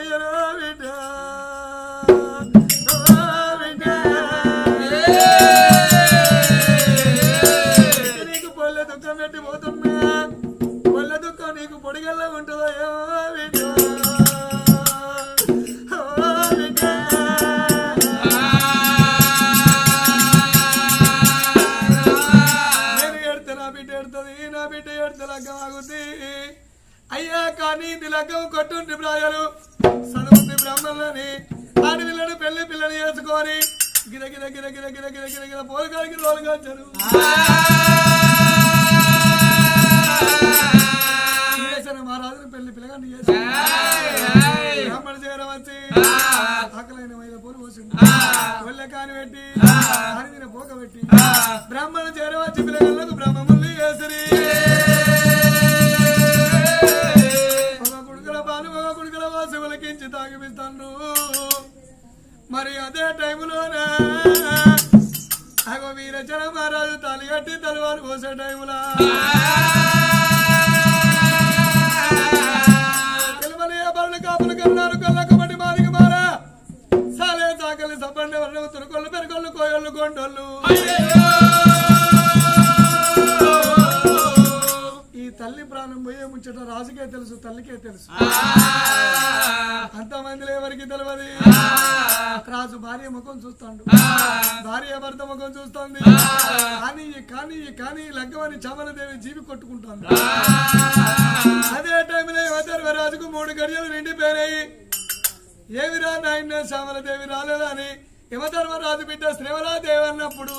అయ్యరా బిడ్డ ఓ బిడ్డ నీకు పొల్లె దుఃఖం పెట్టి పోతున్నా పొల్లె దుఃఖం నీకు పొడిగల్లా ఉంటుందో ఏమో బిడ్డ ఓ బిడ్డ నేను ఏడితే నా బిడ్డ ఏడుతుంది నా బిడ్డ ఏడితే లగ్గం ఆగుద్ది అయ్యా కానీ ఇది లగ్గం కొట్టుంటి ప్రాయాలు చదువుంది బ్రాహ్మణులని ఆడపిల్లని పెళ్లి పిల్లని చేసుకొని గిర గిర గిర గిర గిర గిర గిర గిర పోలకాడికి రోజుగా వచ్చారు చేశాను మహారాజుని పెళ్లి పిల్లగాన్ని చేసి బ్రాహ్మణ చేయడం వచ్చి ఆకలైన వైల పూలు పోసింది ఒళ్ళె కాని పెట్టి అరిగిన పోక పెట్టి బ్రాహ్మణ చేర వచ్చి పిల్లగాళ్ళకు బ్రహ్మముల్ని వేసిరి ఒక కుడుకల పాలు ఒక కుడుకల వాసి ఉలకించి తాగిపిస్తాను మరి అదే టైములోనే అగో వీరచన మహారాజు తాలి కట్టి తలవారు పోసే టైములా పిలవని బరులు కాపులు కన్నారు కళ్ళకు బట్టి మాదికి మారా సాలే సాకలి సబ్బండి వర్ణం తురుకొల్లు పెరుకొల్లు కోయొల్లు గొండొల్లు ఈ తల్లి ప్రాణం పోయే ముచ్చట రాజుకే తెలుసు తల్లికే తెలుసు అంతమందిలో ఎవరికి తెలియదు రాజు భార్య ముఖం చూస్తాడు భార్య భర్త ముఖం చూస్తుంది కానీ కానీ కానీ లగ్గమని చమలదేవి జీవి కొట్టుకుంటాను అదే టైంలో యువధర్మరాజుకు మూడు గడియలు నిండిపోయినాయి ఏమిరా నాయన శ్యామలదేవి రాలేదని యువధర్మరాజు బిడ్డ శ్రీవరాదేవి అన్నప్పుడు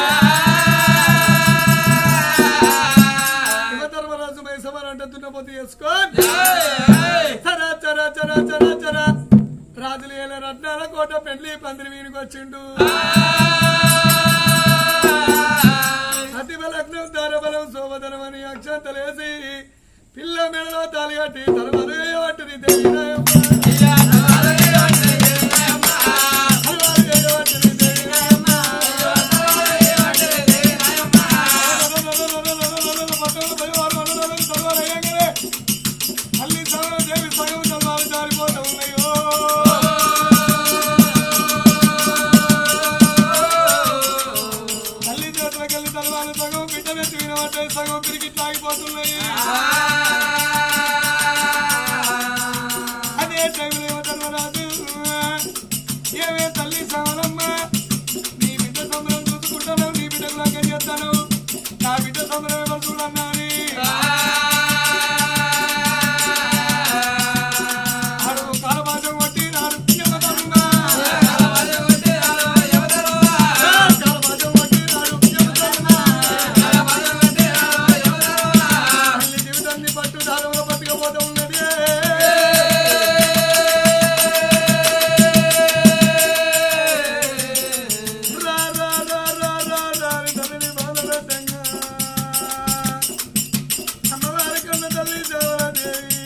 యువధర్మరాజు మైసమర్ అంటే దున్నపోతు వేసుకొని చరా చరా చరా చరా చరా రాజులు ఏల రత్నాల కోట పెళ్లి పందిరి వీనికి వచ్చిండు అతిబ లగ్నం దారబలం శోభదనం అని అక్షంతలేసి పిల్ల మెడలో తాలి కట్టి తలవలు వేయబట్టింది దేవి నాయమ్మ. తలవాలు వేయబట్టింది దేవి నాయమ్మ. పట్టణంలో పరివారం అన్నదానం తలవాలు వేయగానే తల్లి సగం దేవి సగం తలవాలు జారిపోతూ ఉన్నాయో తల్లి చేతులకెళ్ళి తలవాలు సగం బిడ్డ నెత్తి వినబట్టే సగం తిరిగి తాగిపోతున్నాయి అదే టైంలో ఏమవుతారు ఏమే తల్లి సవనమ్మ నీ బిడ్డ సంబరం చూసుకుంటాను నీ బిడ్డకు లగ్గం చేస్తాను నా బిడ్డ సంబరం ఎవరు చూడన్నాని ఆడు కాలబాజం కొట్టి నాడు యమధర్మ. కాలబాజం కొట్టి నాడు యమధర్మ. తల్లి జీవితాన్ని పట్టు దారంలో పట్టుకపోతూ ఉన్నది రా రా రా రా రా రా అని తల్లిని బాధపెట్టంగా. అమ్మవారి కన్న తల్లి దేవదేవి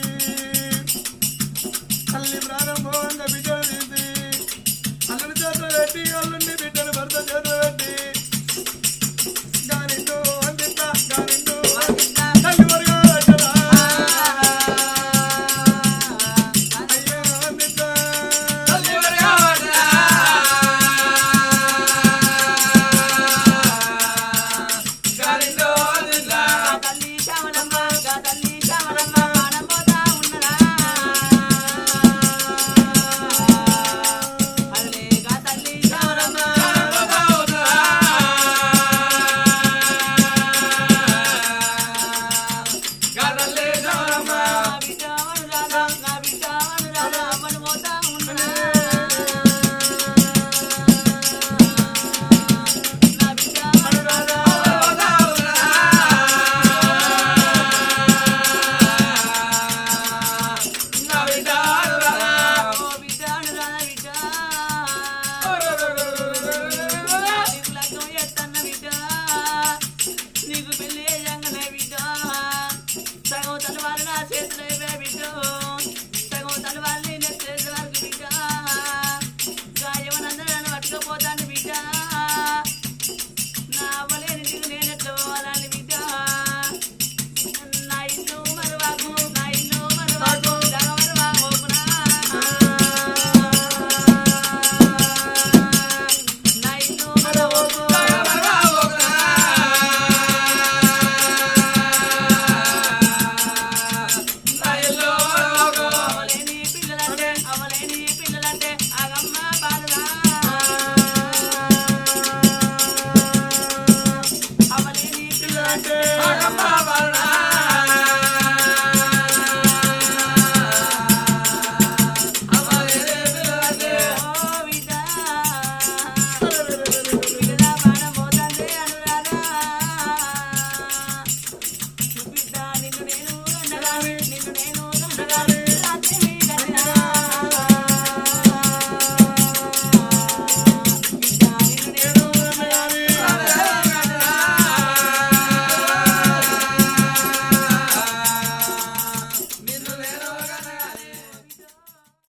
తల్లి ప్రారంభంగా బిడ్డలు తీసి అల్లుడి చేత పెట్టి అల్లుడిని బిడ్డలు భర్త చేత పెట్టి